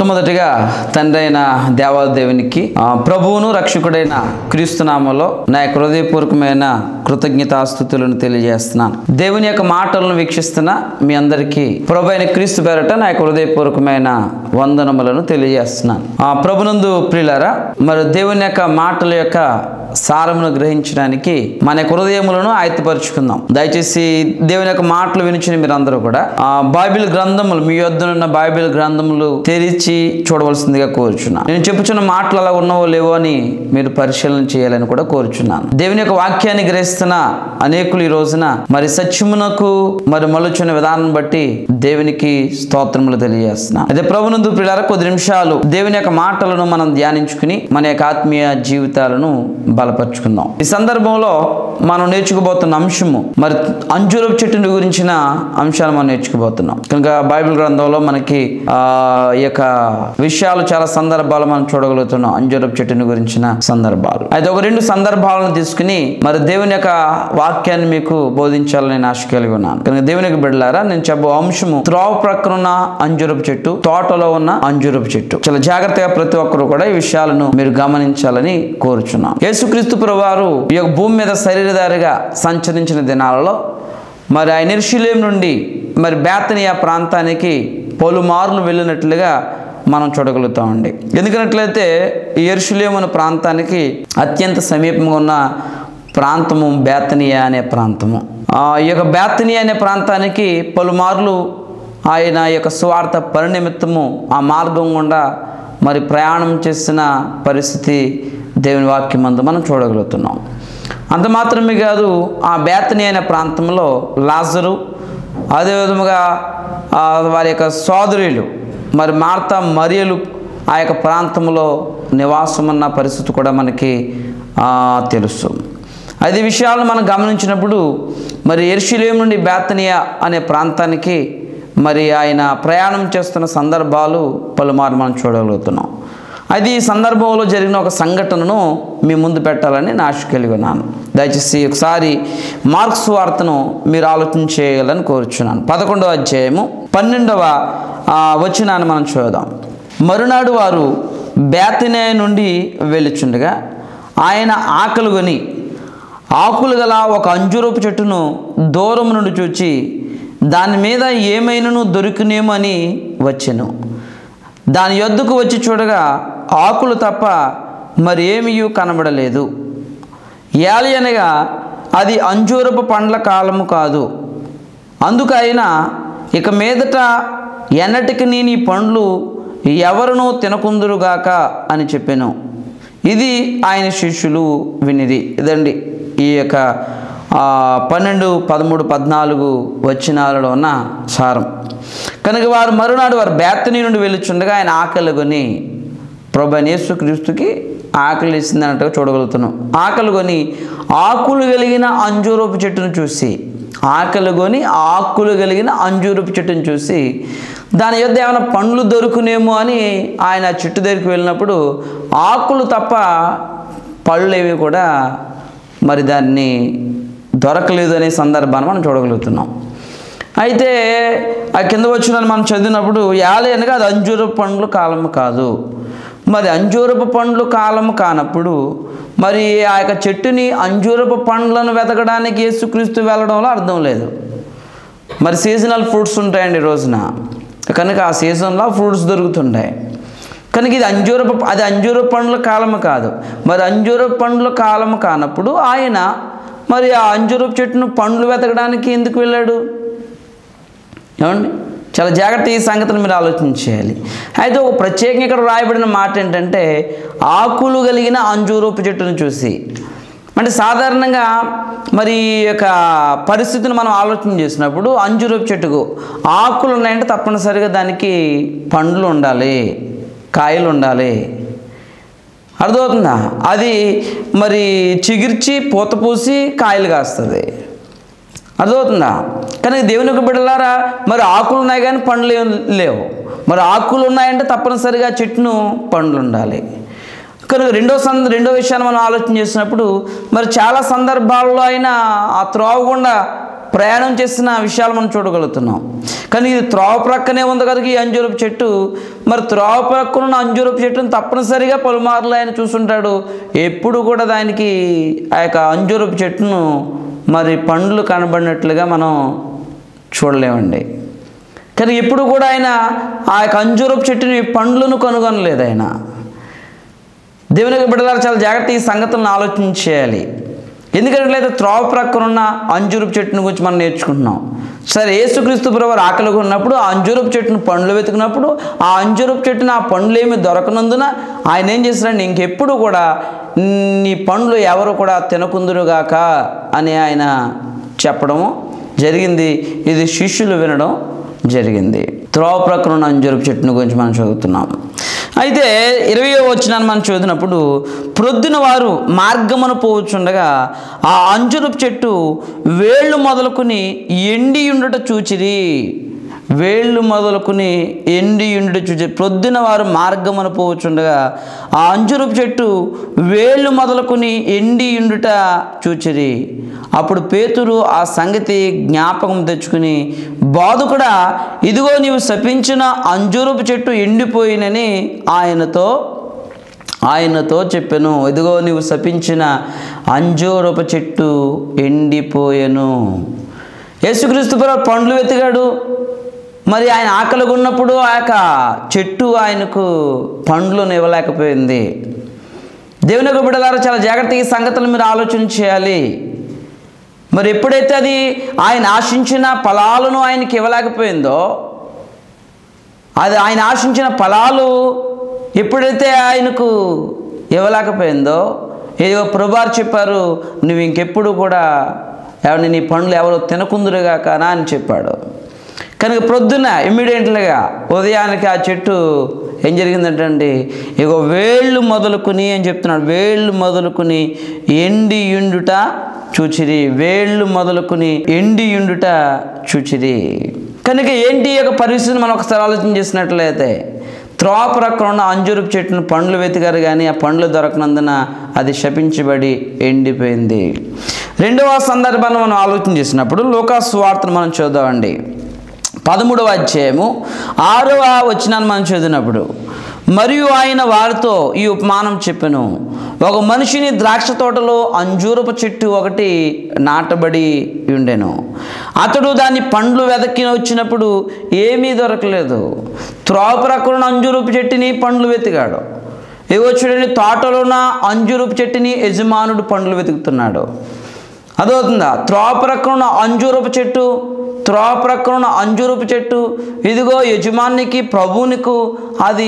మొట్టమొదటిగా తండ్రి అయిన దేవాదేవునికి ఆ, ప్రభువును రక్షకుడైన క్రీస్తునామంలో నా యొక్క హృదయపూర్వకమైన కృతజ్ఞతాస్థుతులను తెలియజేస్తున్నాను దేవుని యొక్క మాటలను వీక్షిస్తున్న మీ అందరికీ ప్రభు అయిన క్రీస్తు పేరట నా యొక్క హృదయపూర్వకమైన వందనములను తెలియజేస్తున్నాను ఆ ప్రభునందు ప్రియులారా మరి దేవుని యొక్క మాటల యొక్క సారమును గ్రహించడానికి మన యొక్క హృదయములను ఆయత్తపరుచుకుందాం దయచేసి దేవుని యొక్క మాటలు వినిచిన మీరందరూ కూడా ఆ బైబిల్ గ్రంథములు మీ యొద్దనున్న బైబిల్ గ్రంథములు తెరిచి చూడవలసిందిగా కోరుచున్నాను నేను చెప్పుచున్న మాటలు అలా ఉన్నవో లేవో అని మీరు పరిశీలన చేయాలని కూడా కోరుచున్నాను దేవుని యొక్క వాక్యాన్ని గ్రహిస్తున్న అనేకులు ఈ రోజున మరి సత్యమునకు మరి మలుచున్న విధానం బట్టి దేవునికి స్తోత్రములు తెలియజేస్తున్నాను అదే ప్రభునందు పిల్లల కొద్ది నిమిషాలు దేవుని యొక్క మాటలను మనం ధ్యానించుకుని మన యొక్క ఆత్మీయ జీవితాలను బలపరుచుకుందాం ఈ సందర్భంలో మనం నేర్చుకోబోతున్న అంశము మరి అంజూరపు చెట్టుని గురించిన అంశాలు మనం నేర్చుకోబోతున్నాం కనుక బైబిల్ గ్రంథంలో మనకి ఆ ఈ యొక్క విషయాలు చాలా సందర్భాలు మనం చూడగలుగుతున్నాం అంజూరపు చెట్టుని గురించిన సందర్భాలు అయితే ఒక రెండు సందర్భాలను తీసుకుని మరి దేవుని యొక్క వాక్యాన్ని మీకు బోధించాలని నేను ఆశ కలిగి ఉన్నాను కనుక దేవునికి బిడ్డలారా నేను చెప్పు అంశము త్రోవ ప్రక్కన ఉన్న అంజూరపు చెట్టు తోటలో ఉన్న అంజూరపు చెట్టు చాలా జాగ్రత్తగా ప్రతి ఒక్కరు కూడా ఈ విషయాలను మీరు గమనించాలని కోరుచున్నాను యేసుక్రీస్తు ప్రభువారు ఈ యొక్క భూమి మీద శరీరధారిగా సంచరించిన దినాలలో మరి ఆయన ఎరుషులేం నుండి మరి బేతనియా ప్రాంతానికి పలుమార్లు వెళ్ళినట్లుగా మనం చూడగలుగుతామండి ఎందుకనట్లయితే ఈ ఎరుషులేం అనే ప్రాంతానికి అత్యంత సమీపంగా ఉన్న ప్రాంతము బేతనియా అనే ప్రాంతము ఆ ఈ యొక్క బేతనియా అనే ప్రాంతానికి పలుమార్లు ఆయన యొక్క స్వార్థ పరినిమిత్తము ఆ మార్గం గుండా మరి ప్రయాణం చేసిన పరిస్థితి దేవుని వాక్యం మందు మనం చూడగలుగుతున్నాం అంత మాత్రమే కాదు ఆ బేతని అనే ప్రాంతంలో లాజరు అదేవిధముగా ఆ వారి యొక్క సోదరులు మరి మార్తా మరియలు ఆ యొక్క ప్రాంతంలో నివాసం ఉన్న పరిస్థితి కూడా మనకి ఆ, తెలుసు అది విషయాలను మనం గమనించినప్పుడు మరి ఎర్షిలేం నుండి బేతనియా అనే ప్రాంతానికి మరి ఆయన ప్రయాణం చేస్తున్న సందర్భాలు పలుమారు మనం చూడగలుగుతున్నాం అది ఈ సందర్భంలో జరిగిన ఒక సంఘటనను మీ ముందు పెట్టాలని నా ఆశ కలిగి ఉన్నాను దయచేసి ఒకసారి మార్క్స్ వార్తను మీరు ఆలోచన చేయాలని కోరుచున్నాను పదకొండవ అధ్యాయము పన్నెండవ ఆ, వచనాన్ని మనం చూద్దాం మరునాడు వారు బేతనే నుండి వెళ్ళుచుండగా ఆయన ఆకలి కొని ఆకులు గల ఒక అంజూరపు చెట్టును దూరం నుండి చూచి దాని మీద ఏమైనాను దొరికినేమో అని వచ్చెను దాని యొద్దకు వచ్చి చూడగా ఆకులు తప్ప మరి ఏమీ కనబడలేదు ఏలి అనగా అది అంజూరపు పండ్ల కాలము కాదు అందుకు ఆయన ఇక మీదట ఎన్నటికి నేను ఈ పండ్లు ఎవరునూ తినకుందురుగాక అని చెప్పాను ఇది ఆయన శిష్యులు వినిది ఇదండి ఈ యొక్క ఆ, పన్నెండు పదమూడు పద్నాలుగు వచనాలలో ఉన్న సారం కనుక వారు మరునాడు వారు బేత్తని నుండి వెళ్ళుచుండగా ఆయన ఆకలి కొని ప్రభు యేసుక్రీస్తుకి ఆకలి వేసింది అన్నట్టుగా చూడగలుగుతున్నాం ఆకలి కొని ఆకులు కలిగిన అంజూరపు చెట్టును చూసి ఆకలి కొని ఆకులు కలిగిన అంజూరపు చెట్టును చూసి దాని యొద్ద ఏమైనా పండ్లు దొరుకునేమో అని ఆయన ఆ చెట్టు దగ్గరికి వెళ్ళినప్పుడు ఆకులు తప్ప పళ్ళు ఏవి కూడా మరి దాన్ని దొరకలేదు అనే సందర్భాన్ని మనం చూడగలుగుతున్నాం అయితే ఆ కింద వచ్చిన మనం చదివినప్పుడు యాలి అనగా అది అంజూరపు పండ్లు కాలము కాదు మరి అంజూరపు పండ్లు కాలము కానప్పుడు మరి ఆ యొక్క చెట్టుని అంజూరపు పండ్లను వెతకడానికి యేసుక్రీస్తు వెళ్ళడంలో అర్థం లేదు మరి సీజనల్ ఫ్రూట్స్ ఉంటాయండి ఈ రోజున కనుక ఆ సీజన్లో ఫ్రూట్స్ దొరుకుతుంటాయి కనుక ఇది అంజూరపు అది అంజూరపు పండ్ల కాలము కాదు మరి అంజూరపు పండ్ల కాలము కానప్పుడు ఆయన మరి ఆ అంజూరపు చెట్టును పండ్లు వెతకడానికి ఎందుకు వెళ్ళాడు ఏమండి చాలా జాగ్రత్త ఈ సంగతిని మీరు ఆలోచించేయాలి అయితే ఒక ప్రత్యేకంగా ఇక్కడ రాయబడిన మాట ఏంటంటే ఆకులు కలిగిన అంజూరపు చెట్టును చూసి అంటే సాధారణంగా మరి ఈ యొక్క పరిస్థితిని మనం ఆలోచన చేసినప్పుడు అంజూరపు చెట్టుకు ఆకులు ఉన్నాయంటే తప్పనిసరిగా దానికి పండ్లు ఉండాలి కాయలు ఉండాలి అర్థమవుతుందా అది మరి చిగిర్చి పూత పూసి కాయలు కాస్తుంది అర్థమవుతుందా కానీ దేవుని యొక్క బిడ్డలారా మరి ఆకులు ఉన్నాయి కానీ పండ్లు ఏం లేవు మరి ఆకులు ఉన్నాయంటే తప్పనిసరిగా చెట్టును పండ్లు ఉండాలి కనుక రెండో సంద రెండో విషయాన్ని మనం ఆలోచన చేసినప్పుడు మరి చాలా సందర్భాల్లో అయినా ఆ త్రోవ గుండా ప్రయాణం చేసిన విషయాలు మనం చూడగలుగుతున్నాం కానీ ఇది త్రోవ ప్రక్కనే ఉంది కనుక ఈ అంజూరపు చెట్టు మరి త్రోవ ప్రక్కన ఉన్న అంజూరపు చెట్టును తప్పనిసరిగా పలుమార్లు ఆయన చూసుంటాడు ఎప్పుడు కూడా దానికి ఆ యొక్క అంజూరపు చెట్టును మరి పండ్లు కనబడినట్లుగా మనం చూడలేమండి కానీ ఎప్పుడు కూడా ఆయన ఆ యొక్క అంజూరపు చెట్టుని పండ్లను కనుగొనలేదు ఆయన దేవుని యొక్క బిడ్డలారా చాలా జాగ్రత్త ఈ సంగతులను ఆలోచన చేయాలి ఎందుకంటే లేదా త్రోవ ప్రక్కన ఉన్న అంజూరపు చెట్టుని గురించి మనం నేర్చుకుంటున్నాం సరే యేసుక్రీస్తు ప్రభు ఆకలిగా ఉన్నప్పుడు ఆ అంజూరపు చెట్టును పండ్లు వెతికినప్పుడు ఆ అంజూరపు చెట్టును ఆ పండ్లు ఏమి దొరకనందున ఆయన ఏం చేశారంటే ఇంకెప్పుడు కూడా నీ పండ్లు ఎవరు కూడా తినకుందురుగాక అని ఆయన చెప్పడము జరిగింది ఇది శిష్యులు వినడం జరిగింది త్రోవ ప్రక్కన ఉన్న అంజూరపు చెట్టును గురించి మనం చదువుతున్నాం అయితే ఇరవై వచ్చినాన్ని మనం చదివినప్పుడు ప్రొద్దున వారు మార్గమును పోవచ్చుండగా ఆ అంజురపు చెట్టు వేళ్ళు మొదలుకొని ఎండి ఉండుట చూచిరి వేళ్ళు మొదలుకొని ఎండి ఉండుట చూచి ప్రొద్దున వారు మార్గమును పోవచ్చుండగా ఆ అంజురపు చెట్టు వేళ్ళు మొదలుకొని ఎండి ఉండుట చూచిరి అప్పుడు పేతురు ఆ సంగతి జ్ఞాపకం తెచ్చుకుని బాధకుడా ఇదిగో నీవు శపించిన అంజూరపు చెట్టు ఎండిపోయినని ఆయనతో ఆయనతో చెప్పాను ఇదిగో నీవు శపించిన అంజూరపు చెట్టు ఎండిపోయెను యేసుక్రీస్తు ప్రభు పండ్లు వెతికాడు మరి ఆయన ఆకలిగా ఉన్నప్పుడు ఆ యొక్క చెట్టు ఆయనకు పండ్లను ఇవ్వలేకపోయింది దేవుని యొక్క బిడ్డలారా చాలా జాగ్రత్తగా ఈ సంగతులు మీరు ఆలోచన చేయాలి మరి ఎప్పుడైతే అది ఆయన ఆశించిన ఫలాలను ఆయనకి ఇవ్వలేకపోయిందో అది ఆయన ఆశించిన ఫలాలు ఎప్పుడైతే ఆయనకు ఇవ్వలేకపోయిందో ఏదో ప్రభువారు చెప్పారు నువ్వు ఇంకెప్పుడు కూడా ఎవరిని నీ పండ్లు ఎవరు తినకుందురుగాక నా అని చెప్పాడు కనుక ప్రొద్దున ఇమ్మీడియట్లుగా ఉదయానికి ఆ చెట్టు ఏం జరిగిందంటండి ఇక వేళ్ళు మొదలుకుని అని చెప్తున్నాడు వేళ్ళు మొదలుకుని ఎండి యుండుట చూచిరి వేళ్ళు మొదలుకుని ఎండి యుండుట చూచిరి కనుక ఏంటి ఈ యొక్క పరిస్థితిని మనం ఒకసారి ఆలోచన చేసినట్లయితే త్రోవ ప్రక్కన ఉన్న అంజూరపు చెట్టును పండ్లు వెతికారు కానీ ఆ పండ్లు దొరకనందున అది శపించబడి ఎండిపోయింది రెండవ సందర్భాన్ని మనం ఆలోచన చేసినప్పుడు లోకాసు వార్తను మనం చూద్దామండి పదమూడవ అధ్యాయము ఆరవ వచ్చినాన్ని మనం చదివినప్పుడు మరియు ఆయన వారితో ఈ ఉపమానం చెప్పెను ఒక మనిషిని ద్రాక్ష తోటలో అంజూరపు చెట్టు ఒకటి నాటబడి ఉండెను అతడు దాని పండ్లు వెదక్కి వచ్చినప్పుడు ఏమీ దొరకలేదు త్రోవ ప్రక్కన అంజూరపు చెట్టుని పండ్లు వెతికాడు ఏవో చూడండి తోటలోన అంజూరపు చెట్టుని యజమానుడు పండ్లు వెతుకుతున్నాడు అదవుతుందా త్రోవ ప్రక్కన అంజూరపు చెట్టు త్రోవ ప్రక్కన అంజూరపు చెట్టు ఇదిగో యజమానికి ప్రభువునికు అది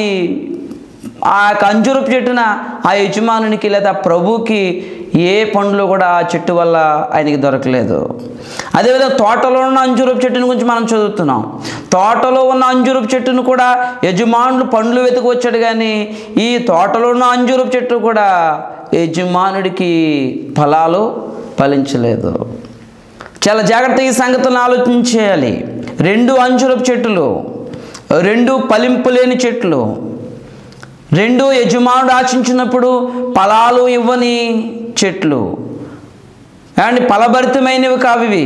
ఆ యొక్క అంజూరపు చెట్టున ఆ యజమానునికి లేదా ప్రభువుకి ఏ పండ్లు కూడా ఆ చెట్టు వల్ల ఆయనకి దొరకలేదు అదేవిధంగా తోటలో ఉన్న అంజూరపు చెట్టుని గురించి మనం చదువుతున్నాం తోటలో ఉన్న అంజూరపు చెట్టును కూడా యజమానుడు పండ్లు వెతుకు వచ్చాడు కానీ ఈ తోటలో ఉన్న అంజూరపు చెట్టు కూడా యజమానుడికి ఫలాలు ఫలించలేదు చాలా జాగ్రత్తగా ఈ సంగతులను ఆలోచన చేయాలి రెండు అంజురపు చెట్లు రెండు ఫలింపు లేని చెట్లు రెండు యజమానుడు ఆశించినప్పుడు ఫలాలు ఇవ్వని చెట్లు అండ్ ఫలభరితమైనవి కావివి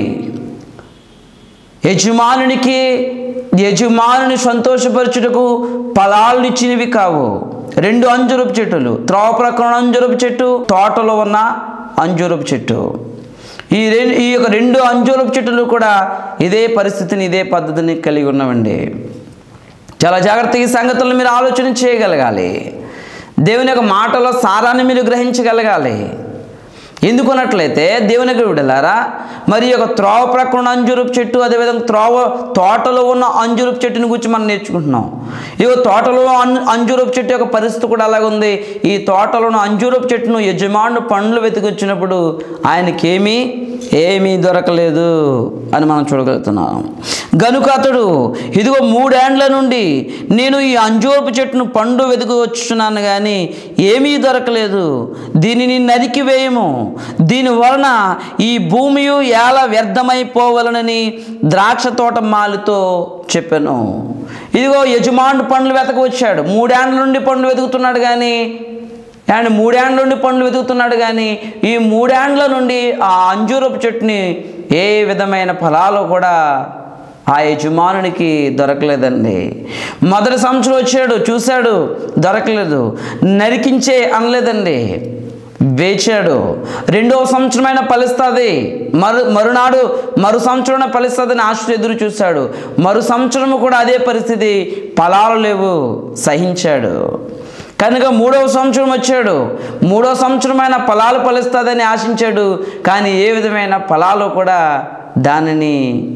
యజమానునికి యజమానుని సంతోషపరచుటకు ఫలాలు ఇచ్చినవి కావు రెండు అంజురపు చెట్టులు త్రోవ ప్రక్కన అంజురపు చెట్టు తోటలో ఉన్న అంజూరపు చెట్టు ఈ రెండు ఈ యొక్క రెండు అంజూరపు చెట్టులు కూడా ఇదే పరిస్థితిని ఇదే పద్ధతిని కలిగి ఉన్నవండి చాలా జాగ్రత్తగా ఈ సంగతులను మీరు ఆలోచన చేయగలగాలి దేవుని యొక్క మాటలో సారాన్ని మీరు గ్రహించగలగాలి ఎందుకున్నట్లయితే దేవుని యొక్క విడలారా మరి ఈ యొక్క త్రోవ ప్రక్కన అంజూరపు చెట్టు అదేవిధంగా త్రోవ తోటలో ఉన్న అంజూరపు చెట్టుని గురించి మనం నేర్చుకుంటున్నాం ఈ తోటలో అన్ అంజూరపు చెట్టు యొక్క పరిస్థితి కూడా అలాగే ఉంది ఈ తోటలో ఉన్న అంజూరపు చెట్టును యజమానుడు పండ్లు వెతికొచ్చినప్పుడు ఆయనకేమీ ఏమీ దొరకలేదు అని మనం చూడగలుగుతున్నాం గనుక అతడు ఇదిగో మూడేండ్ల నుండి నేను ఈ అంజూరపు చెట్టును పండు వెతుకు వచ్చున్నాను కానీ ఏమీ దొరకలేదు దీనిని నరికి వేయము దీని వలన ఈ భూమి ఎలా వ్యర్థమైపోవలనని ద్రాక్ష తోట మాలితో చెప్పాను ఇదిగో యజమానుడు పండ్లు వెతక వచ్చాడు మూడేండ్ల నుండి పండ్లు వెతుకుతున్నాడు కానీ అండ్ మూడేండ్ల నుండి పండ్లు వెతుకుతున్నాడు కానీ ఈ మూడేండ్ల నుండి ఆ అంజూరపు చెట్టుని ఏ విధమైన ఫలాలు కూడా ఆ యజమానునికి దొరకలేదండి మొదటి సంవత్సరం వచ్చాడు చూశాడు దొరకలేదు నరికించే అనలేదండి వేచాడు రెండవ సంవత్సరమైన ఫలిస్తుంది మరు మరునాడు మరు సంవత్సరం ఫలిస్తుందని ఆశ ఎదురు చూశాడు మరు సంవత్సరము కూడా అదే పరిస్థితి ఫలాలు లేవు సహించాడు కనుక మూడవ సంవత్సరం వచ్చాడు మూడవ సంవత్సరమైన ఫలాలు ఫలిస్తుందని ఆశించాడు కానీ ఏ విధమైన ఫలాలు కూడా దానిని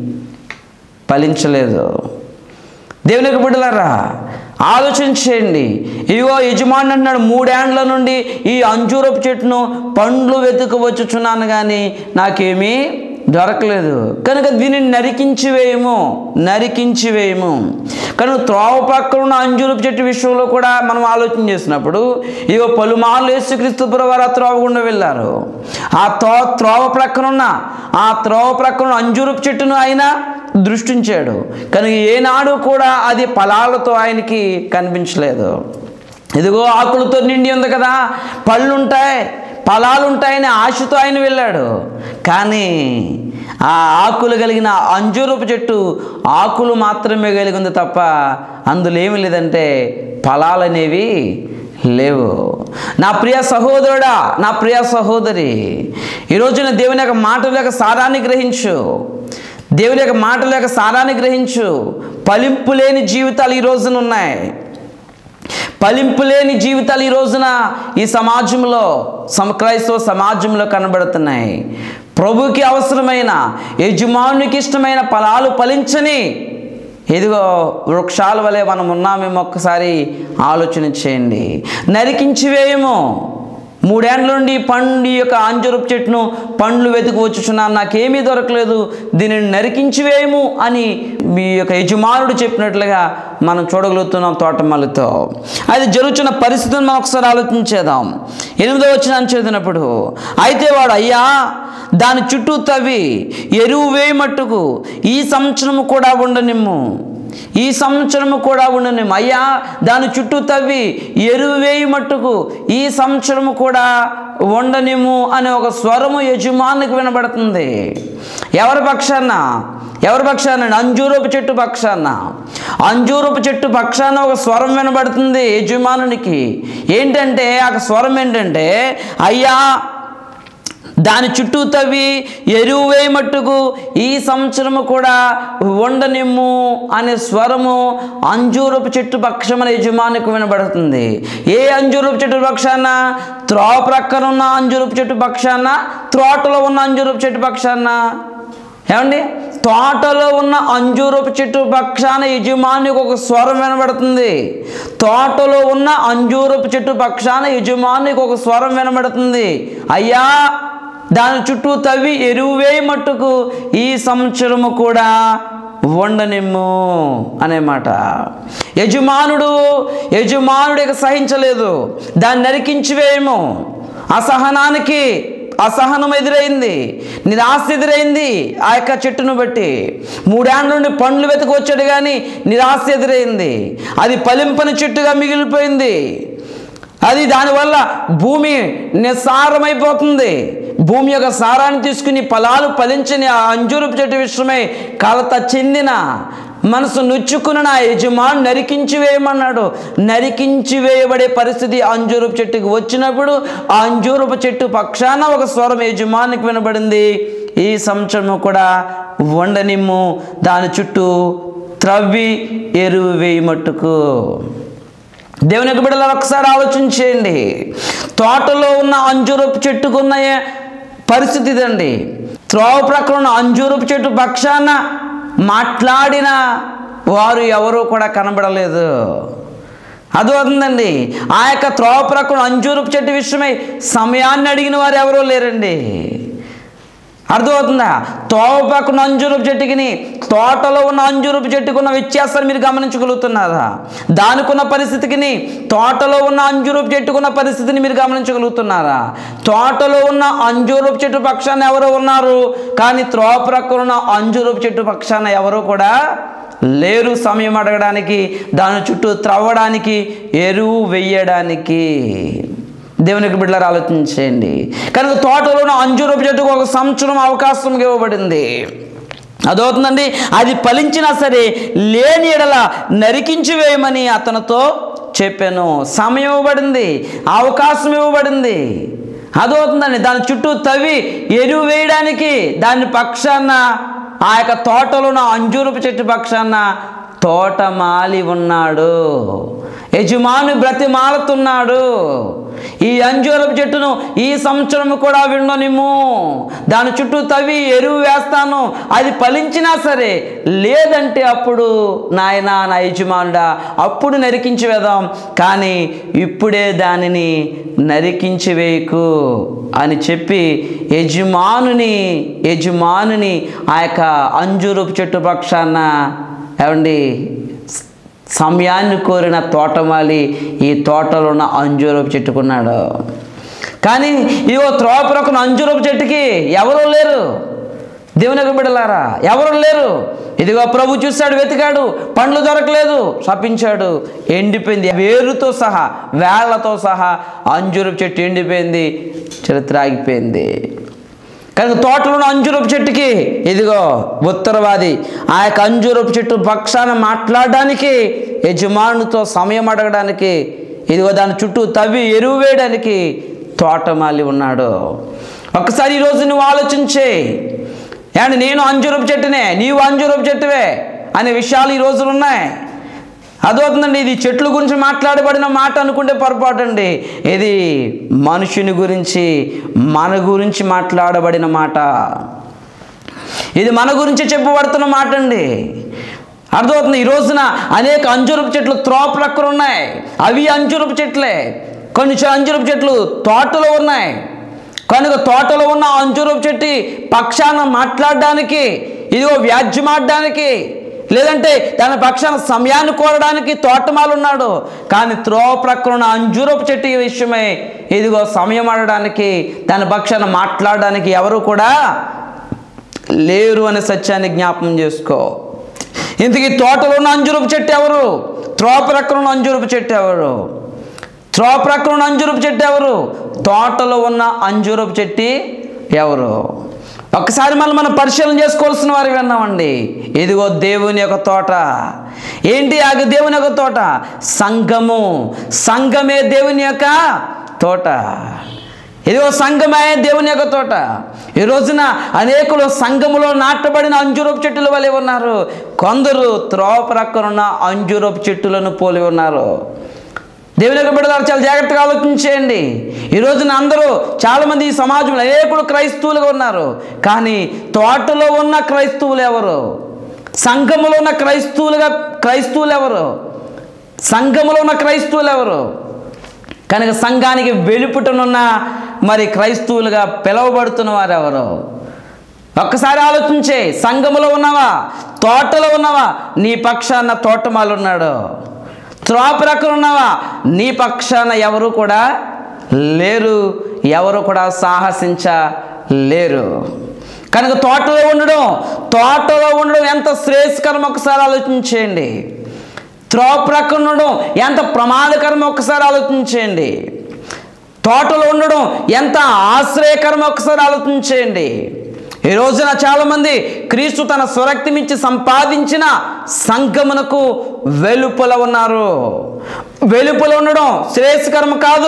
ఫలించలేదు దేవునికి బిడ్డలారా ఆలోచన చేయండి ఇదిగో యజమాని అంటున్నాడు మూడేండ్ల నుండి ఈ అంజూరపు చెట్టును పండ్లు వెతుకవచ్చుచున్నాను కానీ నాకేమీ దొరకలేదు కనుక దీనిని నరికించి వేయము నరికించి వేయము కనుక త్రోవ పక్కన ఉన్న అంజూరపు చెట్టు విషయంలో కూడా మనం ఆలోచన చేసినప్పుడు ఇగో పలుమార్లు యేసుక్రీస్తు వారు ఆ త్రోవ గుండా వెళ్ళారు ఆ త్రో త్రోవ ప్రక్కన ఉన్న ఆ త్రోవ ప్రక్కన ఉన్న అంజూరపు చెట్టును ఆయన దృష్టించాడు కనుక ఏనాడు కూడా అది ఫలాలతో ఆయనకి కనిపించలేదు ఇదిగో ఆకులతో నిండి ఉంది కదా పళ్ళు ఉంటాయి ఫలాలు ఉంటాయని ఆశతో ఆయన వెళ్ళాడు కానీ ఆ ఆకులు కలిగిన అంజూరపు చెట్టు ఆకులు మాత్రమే కలిగి ఉంది తప్ప అందులో ఏమి లేదంటే ఫలాలు అనేవి లేవు నా ప్రియ సహోదరుడా నా ప్రియ సహోదరి ఈరోజున దేవుని యొక్క మాటల యొక్క సారాన్ని గ్రహించు దేవుని యొక్క మాటల యొక్క సారాన్ని గ్రహించు ఫలింపు లేని జీవితాలు ఈ రోజున ఉన్నాయి ఫలింపు లేని జీవితాలు ఈ రోజున ఈ సమాజంలో సమ క్రైస్తవ సమాజంలో కనబడుతున్నాయి ప్రభుకి అవసరమైన యజమానునికి ఇష్టమైన ఫలాలు ఫలించని ఇదిగో వృక్షాల వలె మనం ఉన్నామేమో ఒక్కసారి ఆలోచన చేయండి నరికించి వేయము మూడేండ్ల నుండి పండు యొక్క అంజురపు చెట్టును పండ్లు వెతుకు వచ్చుచున్నాను నాకేమీ దొరకలేదు దీనిని నరికించి వేయము అని మీ యొక్క యజమానుడు చెప్పినట్లుగా మనం చూడగలుగుతున్నాం తోటమల్లితో అది జరుగుతున్న పరిస్థితిని మనం ఒకసారి ఆలోచించేద్దాం ఎనిమిదో వచ్చిన చదివినప్పుడు అయితే వాడు అయ్యా దాని చుట్టూ తవ్వి ఎరువు వేయమట్టుకు ఈ సంవత్సరము కూడా ఉండనిమ్ము ఈ సంవత్సరము కూడా ఉండనిమ్ము అయ్యా దాని చుట్టూ తవ్వి ఎరువు వేయి మట్టుకు ఈ సంవత్సరము కూడా ఉండనిమ్ము అనే ఒక స్వరము యజమానికి వినబడుతుంది ఎవరి పక్షాన ఎవరి పక్షాన అంజూరపు చెట్టు పక్షాన అంజూరపు చెట్టు పక్షాన ఒక స్వరం వినబడుతుంది యజమానునికి ఏంటంటే ఆ స్వరం ఏంటంటే అయ్యా దాని చుట్టూ తవ్వి ఎరువు వేయమట్టుకు ఈ సంవత్సరము కూడా ఉండనిమ్ము అనే స్వరము అంజూరపు చెట్టు పక్షమున యజమానికి వినబడుతుంది ఏ అంజూరపు చెట్టు పక్షాన త్రోవ ప్రక్కన ఉన్న అంజూరపు చెట్టు పక్షాన త్రోటలో ఉన్న అంజూరపు చెట్టు పక్షాన ఏమండి తోటలో ఉన్న అంజూరపు చెట్టు పక్షాన యజమానికి ఒక స్వరం వినబడుతుంది తోటలో ఉన్న అంజూరపు చెట్టు పక్షాన యజమానికి ఒక స్వరం వినబడుతుంది అయ్యా దాని చుట్టూ తవ్వి ఎరువు వేయి మట్టుకు ఈ సంవత్సరము కూడా వండనిమ్ము అనే మాట యజమానుడు యజమానుడు ఇక సహించలేదు దాన్ని నరికించి వేయము అసహనానికి అసహనం ఎదురైంది నిరాశ ఎదురైంది ఆ యొక్క చెట్టును బట్టి మూడేళ్ళ నుండి పండ్లు వెతుకు వచ్చాడు కానీ నిరాశ ఎదురైంది అది ఫలింపని చెట్టుగా మిగిలిపోయింది అది దానివల్ల భూమి నిస్సారమైపోతుంది భూమి యొక్క సారాన్ని తీసుకుని ఫలాలు ఫలించని ఆ అంజూరపు చెట్టు విషయమై కలత చెందిన మనసు నొచ్చుకున్న నా యజమాను నరికించి వేయమన్నాడు నరికించి వేయబడే పరిస్థితి అంజూరపు చెట్టుకి వచ్చినప్పుడు ఆ అంజూరపు చెట్టు పక్షాన ఒక స్వరం యజమానికి వినబడింది ఈ సంవత్సరము కూడా వండనిమ్ము దాని చుట్టూ త్రవ్వి ఎరువు వేయమట్టుకు దేవుని యొక్క బిడ్డలు ఒకసారి ఆలోచన చేయండి తోటలో ఉన్న అంజూరపు చెట్టుకున్న పరిస్థితి ఇదండి త్రోవ ప్రక్కన ఉన్న అంజూరపు చెట్టు పక్షాన మాట్లాడిన వారు ఎవరూ కూడా కనబడలేదు అది అవుతుందండి ఆ యొక్క త్రోవ ప్రక్కన అంజూరపు చెట్టు విషయమై సమయాన్ని అడిగిన వారు ఎవరూ లేరండి అర్థమవుతుందా తోవ పక్కన అంజూరపు చెట్టుకిని తోటలో ఉన్న అంజూరపు చెట్టుకున్న వ్యత్యాసాన్ని మీరు గమనించగలుగుతున్నారా దానికున్న పరిస్థితికిని తోటలో ఉన్న అంజూరపు చెట్టుకున్న పరిస్థితిని మీరు గమనించగలుగుతున్నారా తోటలో ఉన్న అంజూరపు చెట్టు పక్షాన ఎవరో ఉన్నారు కానీ త్రోవ ప్రక్కన ఉన్న అంజూరపు చెట్టు పక్షాన ఎవరో కూడా లేరు సమయం అడగడానికి దాని చుట్టూ త్రవ్వడానికి ఎరువు వెయ్యడానికి దేవునికి బిడ్డలారు ఆలోచించేయండి కనుక తోటలోని అంజూరపు చెట్టుకు ఒక సంవత్సరం అవకాశం ఇవ్వబడింది అదవుతుందండి అది ఫలించినా సరే లేని ఎడల నరికించి వేయమని అతనితో చెప్పాను సమయం ఇవ్వబడింది అవకాశం ఇవ్వబడింది అదవుతుందండి దాని చుట్టూ తవ్వి ఎరువు వేయడానికి దాని పక్షాన ఆ యొక్క తోటలో ఉన్న అంజూరపు చెట్టు పక్షాన తోటమాలి ఉన్నాడు యజమాని బ్రతిమాలుతున్నాడు ఈ అంజూరపు చెట్టును ఈ సంవత్సరం కూడా విండనిమ్ము దాని చుట్టూ తవ్వి ఎరువు వేస్తాను అది ఫలించినా సరే లేదంటే అప్పుడు నాయన నా యజమానుడా అప్పుడు నరికించి వేద్దాం కానీ ఇప్పుడే దానిని నరికించి వేయకు అని చెప్పి యజమానుని యజమానుని ఆ యొక్క అంజూరపు చెట్టు పక్షాన ఏమండి సమయాన్ని కోరిన తోటమాలి ఈ తోటలో ఉన్న అంజూరపు చెట్టుకున్నాడు కానీ ఇదిగో త్రోపరకున్న అంజూరపు చెట్టుకి ఎవరూ లేరు దేవునికి బిడలారా ఎవరు లేరు ఇదిగో ప్రభు చూశాడు వెతికాడు పండ్లు దొరకలేదు శపించాడు ఎండిపోయింది వేరుతో సహా వేళ్లతో సహా అంజూరపు చెట్టు ఎండిపోయింది చరిత్ర ఆగిపోయింది కనుక తోటలో ఉన్న అంజూరపు చెట్టుకి ఇదిగో ఉత్తరవాది ఆ యొక్క అంజూరపు చెట్టు పక్షాన మాట్లాడడానికి యజమానుతో సమయం అడగడానికి ఇదిగో దాని చుట్టూ తవ్వి ఎరువు వేయడానికి తోటమాలి ఉన్నాడు ఒక్కసారి ఈరోజు నువ్వు ఆలోచించే ఏమండి నేను అంజూరపు చెట్టునే నీవు అంజూరపు చెట్టువే అనే విషయాలు ఈ రోజులు ఉన్నాయి అదవుతుందండి ఇది చెట్ల గురించి మాట్లాడబడిన మాట అనుకుంటే పొరపాటు అండి ఇది మనుషుని గురించి మన గురించి మాట్లాడబడిన మాట ఇది మన గురించి చెప్పబడుతున్న మాట అండి అర్థమవుతుంది ఈ రోజున అనేక అంజురపు చెట్లు త్రోపలక్కలు ఉన్నాయి అవి అంజురపు చెట్లే కొన్ని చ- అంజురపు చెట్లు తోటలో ఉన్నాయి కనుక తోటలో ఉన్న అంజురపు చెట్టు పక్షాన మాట్లాడడానికి ఇదిగో వ్యాజ్యమాడడానికి లేదంటే దాని పక్షాన సమయాన్ని కోరడానికి తోటమాలు ఉన్నాడు కానీ త్రోవ ప్రక్కన ఉన్న అంజూరపు చెట్టు ఈ విషయమై ఇదిగో సమయం ఆడడానికి దాని పక్షాన మాట్లాడడానికి ఎవరు కూడా లేరు అనే సత్యాన్ని జ్ఞాపకం చేసుకో ఇంతకీ తోటలో ఉన్న అంజురపు చెట్టు ఎవరు త్రోవ ప్రక్కన ఉన్న అంజురపు చెట్టు ఎవరు త్రోవ ప్రక్కన ఉన్న అంజురపు చెట్టు ఎవరు తోటలో ఉన్న అంజూరపు చెట్టి ఎవరు ఒక్కసారి మళ్ళీ మనం పరిశీలన చేసుకోవాల్సిన వారు విన్నామండి ఇదిగో దేవుని యొక్క తోట ఏంటి ఆ దేవుని యొక్క తోట సంఘము సంఘమే దేవుని యొక్క తోట ఇదిగో సంఘమే దేవుని యొక్క తోట ఈ రోజున అనేకులు సంఘములో నాటబడిన అంజురపు చెట్టుల వలె ఉన్నారు కొందరు త్రోవ ప్రక్కన ఉన్న అంజురపు చెట్టులను పోలి ఉన్నారు దేవుని యొక్క బిడ్డలారు చాలా జాగ్రత్తగా ఆలోచించేయండి ఈ రోజున అందరూ చాలామంది ఈ సమాజంలో అనేకులు క్రైస్తవులుగా ఉన్నారు కానీ తోటలో ఉన్న క్రైస్తవులు ఎవరు సంఘములో ఉన్న క్రైస్తవులుగా క్రైస్తవులు ఎవరు సంఘములో ఉన్న క్రైస్తవులు ఎవరు కనుక సంఘానికి వెలుపుటనున్న మరి క్రైస్తవులుగా పిలువబడుతున్న వారు ఎవరు ఒక్కసారి ఆలోచించే సంఘములో ఉన్నావా తోటలో ఉన్నావా నీ పక్షాన తోటమాలు ఉన్నాడు త్రోపరకులు ఉన్నావా నీ పక్షాన ఎవరు కూడా లేరు ఎవరు కూడా సాహసించలేరు కనుక తోటలో ఉండడం తోటలో ఉండడం ఎంత శ్రేయస్కరం ఒకసారి ఆలోచించేయండి త్రోవ ప్రక్కన ఉండడం ఎంత ప్రమాదకరం ఒకసారి ఆలోచించేయండి తోటలో ఉండడం ఎంత ఆశ్రయకరం ఒకసారి ఆలోచించేయండి ఈ రోజున చాలామంది క్రీస్తు తన స్వరక్తిమిచ్చి సంపాదించిన సంఘమునకు వెలుపల ఉన్నారు వెలుపల ఉండడం శ్రేయస్కరం కాదు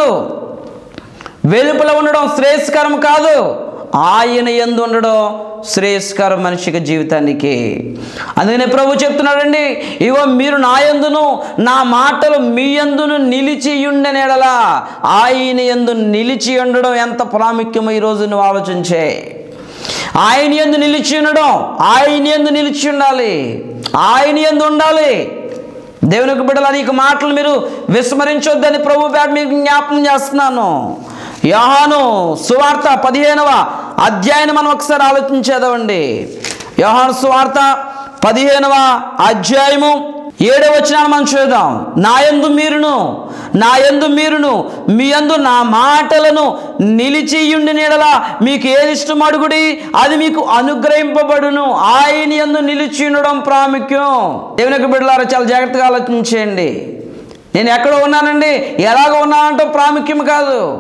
వెలుపల ఉండడం శ్రేయస్కరం కాదు ఆయన ఎందు ఉండడం శ్రేయస్కరం మనిషికి జీవితానికి అందుకనే ప్రభు చెప్తున్నాడండి ఇగో మీరు నా యందును నా మాటలు మీ యందును నిలిచి ఉండనేడలా ఆయన ఎందు నిలిచి ఉండడం ఎంత ప్రాముఖ్యమో ఈరోజు నువ్వు ఆలోచించే ఆయన ఎందు నిలిచి ఉండడం ఆయన ఎందు నిలిచి ఉండాలి ఆయన ఎందు ఉండాలి దేవునికి బిడ్డల అనేక మాటలు మీరు విస్మరించొద్దని ప్రభు పేట మీకు జ్ఞాపకం చేస్తున్నాను యోహాను సువార్త పదిహేనవ అధ్యాయం మనం ఒకసారి ఆలోచించేదామండి యోహాను సువార్త పదిహేనవ అధ్యాయము ఏడవ వచనాన్ని మనం చూద్దాం నా యందు మీరును నా యందు మీరును మీ యందు నా మాటలను నిలిచియుండి నీడలా మీకు ఏది ఇష్టం అడుగుడి అది మీకు అనుగ్రహింపబడును ఆయన యందు నిలిచి ఉండడం ప్రాముఖ్యం దేవునికి బిడ్డలారా చాలా జాగ్రత్తగా ఆలోచించేయండి నేను ఎక్కడ ఉన్నానండి ఎలాగ ఉన్నానంటే ప్రాముఖ్యం కాదు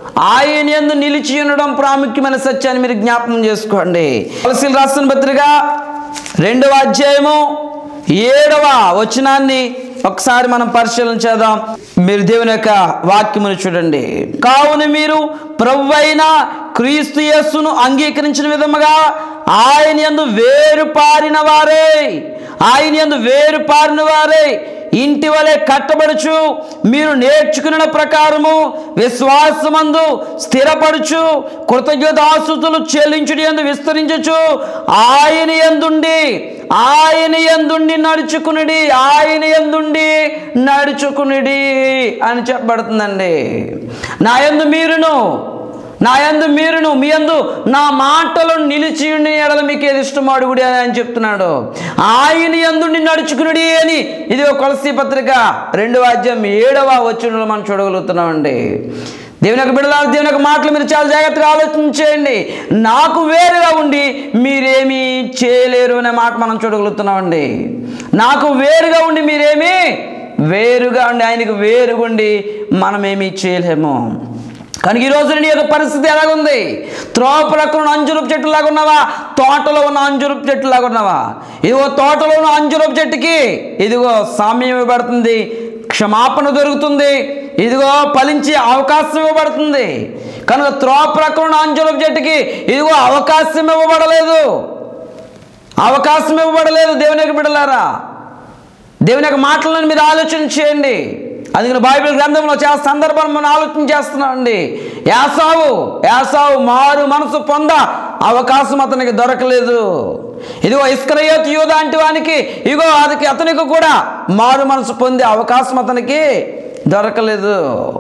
ఆయన ఎందు నిలిచి ఉండడం ప్రాముఖ్యమైన సత్యాన్ని మీరు జ్ఞాపకం చేసుకోండి తులసిలు రాసిన పత్రిక రెండవ అధ్యాయము ఏడవ వచనాన్ని ఒకసారి మనం పరిశీలన చేద్దాం మీరు దేవుని యొక్క వాక్యమును చూడండి కావున మీరు ప్రభు అయిన క్రీస్తు యేస్సును అంగీకరించిన విధముగా ఆయన యందు వేరు పారిన వారే ఆయన యందు వేరు పారిన వారే ఇంటి వలె కట్టబడుచు మీరు నేర్చుకున్న ప్రకారము విశ్వాసమందు స్థిరపడుచు కృతజ్ఞతాసుతులు చెల్లించుడి ఎందు విస్తరించచ్చు ఆయన ఎందుండి ఆయన ఎందుండి నడుచుకునుడి ఆయన ఎందుండి నడుచుకునుడి అని చెప్పబడుతుందండి నా యందు మీరును నా యందు మీరును మీ యందు నా మాటలు నిలిచి ఉండి ఎడల మీకు ఏది ఇష్టం అడుగుడి అని ఆయన చెప్తున్నాడు ఆయన యందుండి నడుచుకునుడి అని ఇది ఒక కొలసి పత్రిక రెండవ అధ్యాయం ఏడవ వచ్చిన మనం చూడగలుగుతున్నామండి దేవుని యొక్క బిడ్డల దేవుని యొక్క మాటలు మీరు చాలా జాగ్రత్తగా ఆలోచించేయండి నాకు వేరుగా ఉండి మీరేమీ చేయలేరు అనే మాట మనం చూడగలుగుతున్నామండి నాకు వేరుగా ఉండి మీరేమీ వేరుగా ఉండి ఆయనకు వేరుగా ఉండి మనమేమీ చేయలేము కనుక ఈ రోజు నీ యొక్క పరిస్థితి ఎలాగుంది త్రోపలకున్న అంజురపు చెట్టు లాగా ఉన్నావా తోటలో ఉన్న అంజురపు చెట్టు లాగా ఉన్నావా ఇదిగో తోటలో ఉన్న అంజురపు చెట్టుకి ఇదిగో సామ్యం ఇవ్వబడుతుంది క్షమాపణ దొరుకుతుంది ఇదిగో ఫలించే అవకాశం ఇవ్వబడుతుంది కనుక త్రోపలకున్న అంజురపు చెట్టుకి ఇదిగో అవకాశం ఇవ్వబడలేదు అవకాశం ఇవ్వబడలేదు దేవుని యొక్క బిడ్డలారా దేవుని యొక్క మాటలను మీరు ఆలోచన చేయండి అందుకని బైబిల్ గ్రంథంలో చాలా సందర్భం మనం ఆలోచన చేస్తున్నామండి యాసావు యాసావు మారు మనసు పొంద అవకాశం అతనికి దొరకలేదు ఇదిగో ఇస్కరయోత్ యూద అంటే వానికి ఇగో అదికి అతనికి కూడా మారు మనసు పొందే అవకాశం అతనికి దొరకలేదు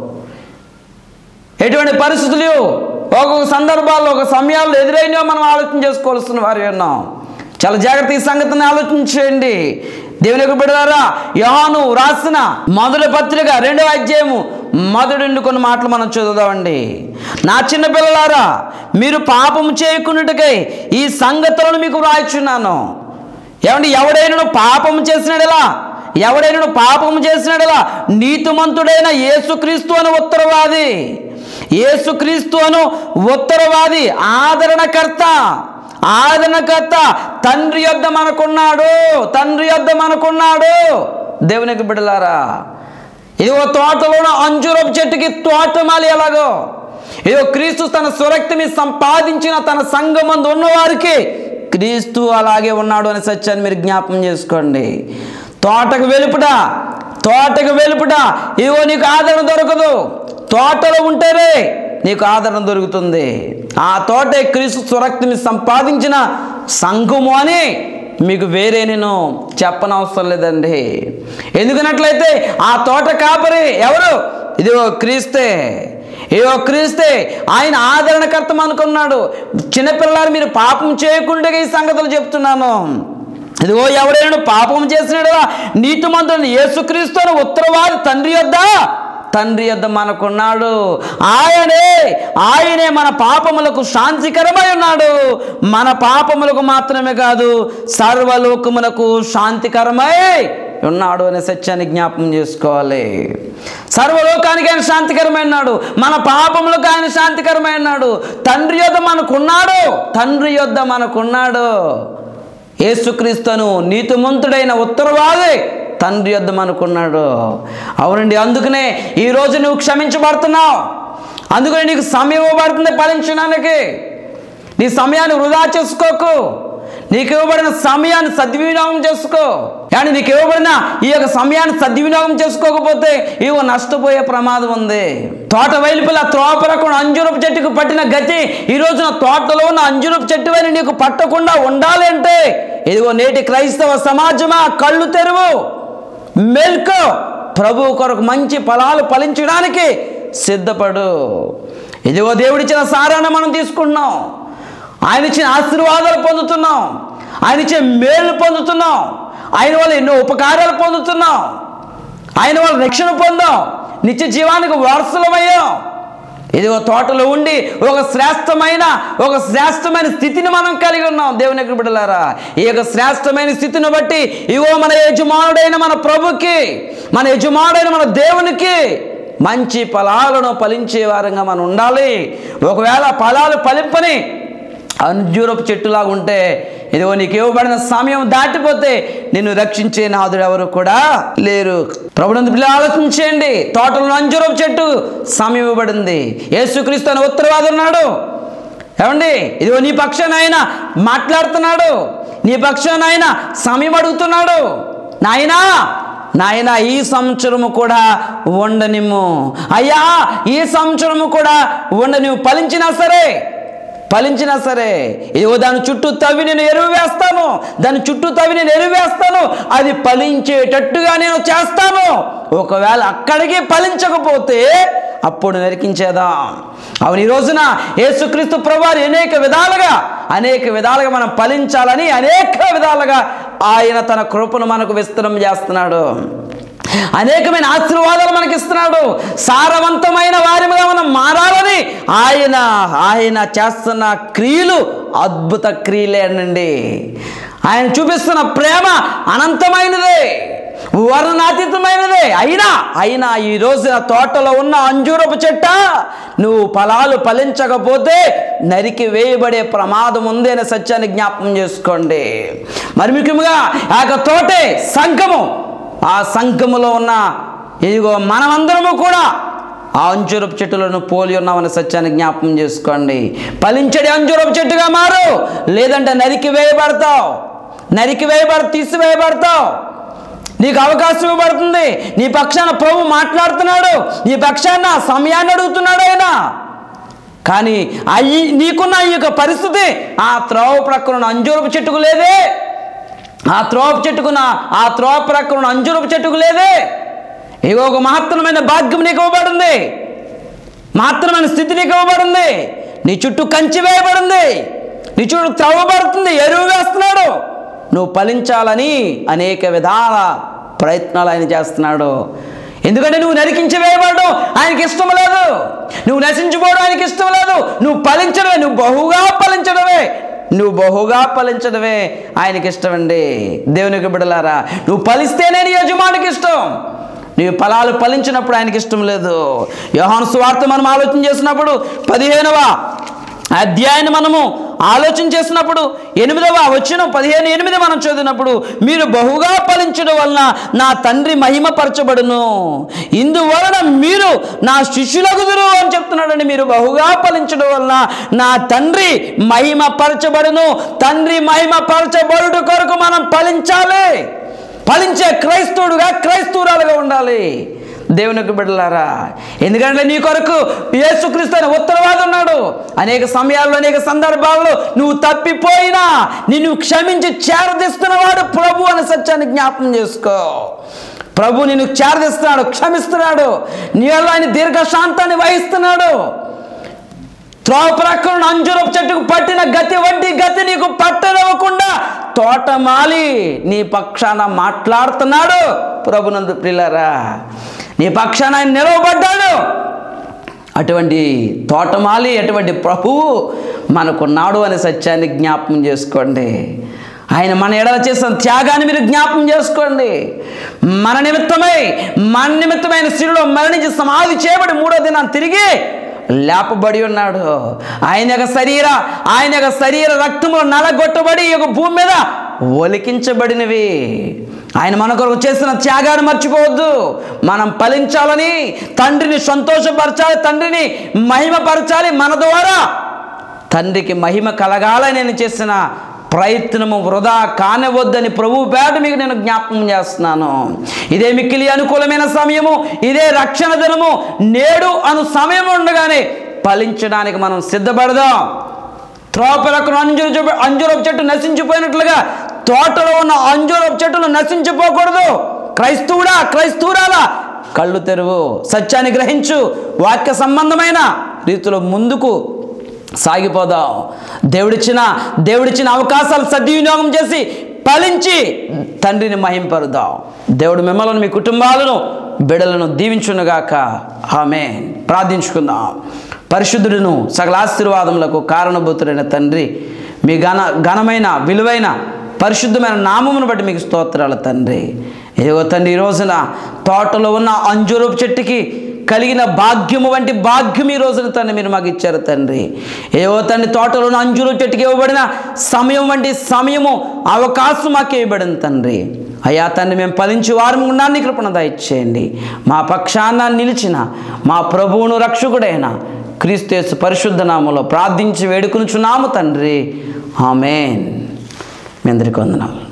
ఎటువంటి పరిస్థితులు ఒక్కొక్క సందర్భాల్లో ఒక సమయాల్లో ఎదురైనో మనం ఆలోచన చేసుకోవాల్సిన వారి ఉన్నాం చాలా జాగ్రత్త ఈ సంగతిని ఆలోచన చేయండి దేవుని యొక్క బిడ్డలారా యోహాను రాసిన మొదటి పత్రిక రెండవ అధ్యాయము మొదటి నుండి కొన్ని మాటలు మనం చదువుదామండి నా చిన్న పిల్లలారా మీరు పాపం చేయకున్నట్టుకై ఈ సంగతులను మీకు వ్రాయిచున్నాను ఏమండి ఎవడైనా పాపం చేసినాడెలా ఎవడైనా పాపం చేసినాడెలా నీతిమంతుడైన యేసుక్రీస్తు అని ఉత్తరవాది యేసుక్రీస్తు అను ఉత్తరవాది ఆదరణకర్త ఆదరణకర్త తండ్రి యొద్ద మనకున్నాడు తండ్రి యొద్ద మనకున్నాడు దేవునికి బిడ్డలారా ఇదిగో తోటలోన అంజురపు చెట్టుకి తోటమాలి ఎలాగో ఇదిగో క్రీస్తు తన సురక్తిని సంపాదించిన తన సంఘమందు ఉన్నవారికి క్రీస్తు అలాగే ఉన్నాడు అనే సత్యాన్ని మీరు జ్ఞాపకం చేసుకోండి తోటకు వెలుపుట తోటకు వెలుపుట ఇదిగో నీకు ఆదరణ దొరకదు తోటలో ఉంటేనే నీకు ఆదరణ దొరుకుతుంది ఆ తోటే క్రీస్తు సురక్తిని సంపాదించిన సంఘము అని మీకు వేరే నేను చెప్పనవసరం లేదండి ఎందుకనట్లయితే ఆ తోట కాపరి ఎవరు ఇదిగో క్రీస్తే ఇదిగో క్రీస్తే ఆయన ఆదరణకర్త అనుకున్నాడు చిన్నపిల్లలు మీరు పాపం చేయకుండా ఈ సంగతులు చెప్తున్నాను ఇదిగో ఎవడైనా పాపం చేసినాడు నీతిమంతుడు యేసుక్రీస్తు అని ఉత్తరవాది తండ్రి యొద్ద తండ్రి యొద్ద మనకున్నాడు ఆయనే ఆయనే మన పాపములకు శాంతికరమై ఉన్నాడు మన పాపములకు మాత్రమే కాదు సర్వలోకములకు శాంతికరమై ఉన్నాడు అనే సత్యాన్ని జ్ఞాపకం చేసుకోవాలి సర్వలోకానికి ఆయన శాంతికరమై ఉన్నాడు మన పాపములకు ఆయన శాంతికరమై ఉన్నాడు తండ్రి యొద్ద మనకున్నాడు తండ్రి యొద్ద మనకున్నాడు యేసుక్రీస్తును నీతిమంతుడైన ఉత్తరవాది తండ్రి యొద్ద మనకున్నాడు అవునండి అందుకనే ఈరోజు నువ్వు క్షమించబడుతున్నావు అందుకనే నీకు సమయం ఇవ్వబడుతుంది ఫలించడానికి నీ సమయాన్ని వృధా చేసుకోకు నీకు ఇవ్వబడిన సమయాన్ని సద్వినియోగం చేసుకో కానీ నీకు ఇవ్వబడిన ఈ యొక్క సమయాన్ని సద్వినియోగం చేసుకోకపోతే ఇవో నష్టపోయే ప్రమాదం ఉంది తోట వైలుపుల త్రోపరకుండా అంజురపు చెట్టుకు పట్టిన గతి ఈ రోజున తోటలో ఉన్న అంజురపు చెట్టు వైన నీకు పట్టకుండా ఉండాలి అంటే ఇదిగో నేటి క్రైస్తవ సమాజమా కళ్ళు తెరువు మెల్కో ప్రభు కొరకు మంచి ఫలాలు ఫలించడానికి సిద్ధపడు ఇదిగో దేవుడిచ్చిన సారాన్ని మనం తీసుకుంటున్నాం ఆయన ఇచ్చిన ఆశీర్వాదాలు పొందుతున్నాం ఆయన ఇచ్చే మేలు పొందుతున్నాం ఆయన వల్ల ఎన్నో ఉపకారాలు పొందుతున్నాం ఆయన వల్ల రక్షణ పొందాం నిత్య జీవానికి వారసులమయ్యాం ఇదిగో తోటలో ఉండి ఒక శ్రేష్టమైన ఒక శ్రేష్టమైన స్థితిని మనం కలిగి ఉన్నాం దేవుని యొక్క బిడ్డలారా ఈ యొక్క శ్రేష్టమైన స్థితిని బట్టి ఇగో మన యజమానుడైన మన ప్రభుకి మన యజమానుడైన మన దేవునికి మంచి ఫలాలను ఫలించే వారంగా మనం ఉండాలి ఒకవేళ ఫలాలు ఫలింపని అంజూరపు చెట్టులాగా ఉంటే ఇదిగో నీకు ఇవ్వబడిన సమయం దాటిపోతే నిన్ను రక్షించే నాదుడు ఎవరు కూడా లేరు ప్రభునందు పిల్లలు ఆలోచించేయండి తోటలో అంజూరపు చెట్టు సమయం ఇవ్వబడింది యేసుక్రీస్తు అని ఉత్తరవాదు ఉన్నాడు ఏమండి ఇదిగో నీ పక్షాన ఆయన మాట్లాడుతున్నాడు నీ పక్షాన ఆయన సమయం అడుగుతున్నాడు నాయనా నాయన ఈ సంవత్సరము కూడా ఉండనిమ్ము అయ్యా ఈ సంవత్సరము కూడా ఉండనివ్వు ఫలించినా సరే ఫలించినా సరే ఇదిగో దాని చుట్టూ తవ్వి నేను ఎరువు వేస్తాను దాని చుట్టూ తవ్వి నేను ఎరువు వేస్తాను అది ఫలించేటట్టుగా నేను చేస్తాను ఒకవేళ అక్కడికి ఫలించకపోతే అప్పుడు నరికించేదా అవును ఈ రోజున యేసుక్రీస్తు ప్రభువారు అనేక విధాలుగా అనేక విధాలుగా మనం ఫలించాలని అనేక విధాలుగా ఆయన తన కృపను మనకు విస్తరం చేస్తున్నాడు అనేకమైన ఆశీర్వాదాలు మనకి ఇస్తున్నాడు సారవంతమైన వారిగా మనం మారాలని ఆయన ఆయన చేస్తున్న క్రియలు అద్భుత క్రియలేనండి ఆయన చూపిస్తున్న ప్రేమ అనంతమైనదే వర్ణాతీతమైనదే అయినా అయినా ఈ రోజున తోటలో ఉన్న అంజూరపు చెట్ట నువ్వు ఫలాలు ఫలించకపోతే నరికి వేయబడే ప్రమాదం ఉంది అనే సత్యాన్ని జ్ఞాపకం చేసుకోండి మరి ముఖ్యంగా ఆ యొక్క తోటే సంఘము ఆ సంఘములో ఉన్న ఇదిగో మనమందరము కూడా ఆ అంజూరపు చెట్టులను పోలి ఉన్నామనే సత్యాన్ని జ్ఞాపకం చేసుకోండి ఫలించడి అంజూరపు చెట్టుగా మారు లేదంటే నరికి వేయబడతావు నరికి వేయబడ తీసివేయబడతావు నీకు అవకాశం ఇవ్వబడుతుంది నీ పక్షాన ప్రభు మాట్లాడుతున్నాడు నీ పక్షాన సమయాన్ని అడుగుతున్నాడు ఆయన కానీ అయ్యి నీకున్న ఈ యొక్క పరిస్థితి ఆ త్రోవ ప్రక్కన అంజూరపు చెట్టుకు లేదే ఆ త్రోవ చెట్టుకున్న ఆ త్రోవ ప్రక్కన అంజూరపు చెట్టుకు లేదే ఇగో ఒక మహత్తరమైన భాగ్యం నీకు ఇవ్వబడింది మహత్తరమైన స్థితి నీకు ఇవ్వబడింది నీ చుట్టూ కంచి వేయబడింది నీ చుట్టూ త్రవ్వబడుతుంది ఎరువు వేస్తున్నాడు నువ్వు ఫలించాలని అనేక విధాల ప్రయత్నాలు ఆయన చేస్తున్నాడు ఎందుకంటే నువ్వు నరికించి వేయబడడం ఆయనకి ఇష్టం లేదు నువ్వు నశించిపోవడం ఆయనకి ఇష్టం లేదు నువ్వు ఫలించడమే నువ్వు బహుగా ఫలించడమే నువ్వు బహుగా ఫలించడమే ఆయనకి ఇష్టమండి దేవునికి బిడలారా నువ్వు ఫలిస్తేనే నీ యజమానికి ఇష్టం నీ ఫలాలు ఫలించినప్పుడు ఆయనకి ఇష్టం లేదు యోహాను సువార్త మనం ఆలోచన చేసినప్పుడు పదిహేనవ అధ్యాయాన్ని మనము ఆలోచన చేసినప్పుడు ఎనిమిదవ వచ్చిన పదిహేను ఎనిమిది మనం చదివినప్పుడు మీరు బహుగా ఫలించడం వలన నా తండ్రి మహిమపరచబడును ఇందువలన మీరు నా శిష్యులగుదురు అని చెప్తున్నాడండి మీరు బహుగా ఫలించడం వలన నా తండ్రి మహిమపరచబడును తండ్రి మహిమపరచబడుట కొరకు మనం ఫలించాలి ఫలించే క్రైస్తవుడుగా క్రైస్తవురాలుగా ఉండాలి దేవునికి బిడ్డలారా ఎందుకంటే నీ కొరకు యేసుక్రీస్తు అని ఉత్తరవాదు ఉన్నాడు అనేక సమయాల్లో అనేక సందర్భాల్లో నువ్వు తప్పిపోయినా నిన్ను క్షమించి చేరదీస్తున్నవాడు ప్రభు అనే సత్యాన్ని జ్ఞాపకం చేసుకో ప్రభు నిన్ను చేరదీస్తున్నాడు క్షమిస్తున్నాడు నీలో ఆయన దీర్ఘశాంతాన్ని వహిస్తున్నాడు త్రోవ ప్రక్కన అంజురపు చెట్టుకు పట్టిన గతి వంటి గతి నీకు పట్టనివ్వకుండా తోటమాలి నీ పక్షాన మాట్లాడుతున్నాడు ప్రభునందు ప్రిలరా నీ పక్షాన ఆయన నిలవబడ్డాడు అటువంటి తోటమాలి అటువంటి ప్రభువు మనకున్నాడు అనే సత్యాన్ని జ్ఞాపకం చేసుకోండి ఆయన మన ఎడల చేసిన త్యాగాన్ని మీరు జ్ఞాపకం చేసుకోండి మన నిమిత్తమై మన నిమిత్తమైన స్త్రీలో మరణించి సమాధి చేయబడి మూడో దినాన్ని తిరిగి లేపబడి ఉన్నాడు ఆయన యొక్క శరీర ఆయన యొక్క శరీర రక్తములు నలగొట్టబడి ఈ యొక్క భూమి మీద ఒలికించబడినవి ఆయన మన కొరకు చేసిన త్యాగాన్ని మర్చిపోవద్దు మనం ఫలించాలని తండ్రిని సంతోషపరచాలి తండ్రిని మహిమపరచాలి మన ద్వారా తండ్రికి మహిమ కలగాలని నేను చేసిన ప్రయత్నము వృధా కానివద్దని ప్రభు పేట మీకు నేను జ్ఞాపకం చేస్తున్నాను ఇదే మిక్కిలి అనుకూలమైన సమయము ఇదే రక్షణ దినము నేడు అను సమయం ఉండగానే ఫలించడానికి మనం సిద్ధపడదాం త్రోపలకు అంజూరు అంజూరపు చెట్టు నశించిపోయినట్లుగా తోటలో ఉన్న అంజూరపు చెట్టును నశించిపోకూడదు క్రైస్తవుడా క్రైస్తవురాలా కళ్ళు తెరువు సత్యాన్ని గ్రహించు వాక్య సంబంధమైన రీతిలో ముందుకు సాగిపోదాం దేవుడిచ్చిన దేవుడిచ్చిన అవకాశాలు సద్వినియోగం చేసి ఫలించి తండ్రిని మహింపరుదాం దేవుడు మిమ్మల్ని మీ కుటుంబాలను బిడలను దీవించునుగాక ఆమె ప్రార్థించుకుందాం పరిశుద్ధుడును సకల ఆశీర్వాదములకు కారణభూతుడైన తండ్రి మీ ఘన ఘనమైన విలువైన పరిశుద్ధమైన నామమును బట్టి మీకు స్తోత్రాలు తండ్రి ఇదిగో తండ్రి ఈ రోజున తోటలో ఉన్న అంజూరపు చెట్టుకి కలిగిన భాగ్యము వంటి భాగ్యం ఈ రోజున తండ్రి మీరు మాకు ఇచ్చారు తండ్రి ఏవో తండ్రి తోటలోని అంజురు చెట్టుకి ఇవ్వబడిన సమయం వంటి సమయము అవకాశం మాకు ఇవ్వబడింది తండ్రి అయ్యా తండ్రి మేము ఫలించి వారం ఉండాలని కృపణ దయచేయండి మా పక్షాన నిలిచిన మా ప్రభువును రక్షకుడైన క్రీస్తు పరిశుద్ధ నామంలో ప్రార్థించి వేడుకునుచున్నాము తండ్రి ఆమెన్ మీ అందరికీ వందనాలు